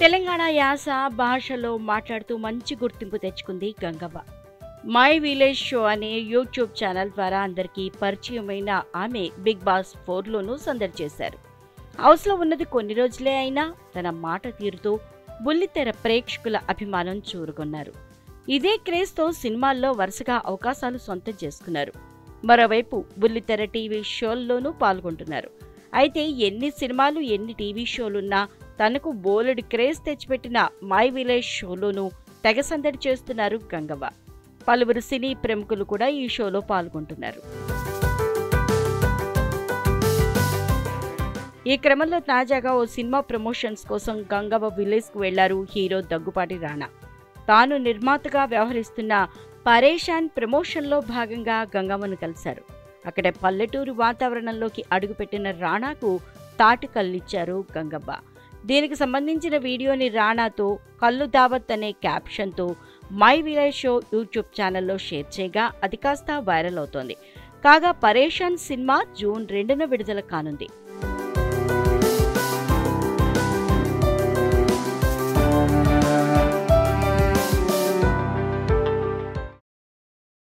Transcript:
తెలంగాణ యాస భాషలో మాట్లాడుతూ మంచి గుర్తింపు తెచ్చుకుంది గంగవ్వ మై విలేజ్ షో అనే యూట్యూబ్ ఛానల్ ద్వారా అందరికీ పరిచయమైన ఆమె బిగ్ బాస్ ఫోర్లోనూ సందడి చేశారు హౌస్లో ఉన్నది కొన్ని రోజులే అయినా తన మాట తీరుతూ బుల్లితెర ప్రేక్షకుల అభిమానం చూరుకున్నారు ఇదే క్రేజ్తో సినిమాల్లో వరుసగా అవకాశాలు సొంతం చేసుకున్నారు మరోవైపు బుల్లితెర టీవీ షోల్లోనూ పాల్గొంటున్నారు అయితే ఎన్ని సినిమాలు ఎన్ని టీవీ షోలున్నా తనకు బోలెడు క్రేజ్ తెచ్చిపెట్టిన మై విలేజ్ షోలోనూ తెగ సందడి చేస్తున్నారు గంగవ్వ పలువురు సినీ ప్రముఖులు కూడా ఈ షోలో పాల్గొంటున్నారు ఈ క్రమంలో తాజాగా ఓ సినిమా ప్రమోషన్స్ కోసం గంగవ్వ విలేజ్కు వెళ్లారు హీరో దగ్గుపాటి రాణా తాను నిర్మాతగా వ్యవహరిస్తున్న పరేషాన్ ప్రమోషన్లో భాగంగా గంగవ్వను కలిశారు అక్కడ పల్లెటూరు వాతావరణంలోకి అడుగుపెట్టిన రాణాకు తాటి కళ్ళిచ్చారు గంగవ్వ దీనికి సంబంధించిన వీడియోని రాణాతో కళ్ళు దావత్ అనే క్యాప్షన్తో మై విలేజ్ షో యూట్యూబ్ ఛానల్లో షేర్ చేయగా అది కాస్త వైరల్ అవుతోంది కాగా పరేషాన్ సినిమా జూన్ రెండున విడుదల కానుంది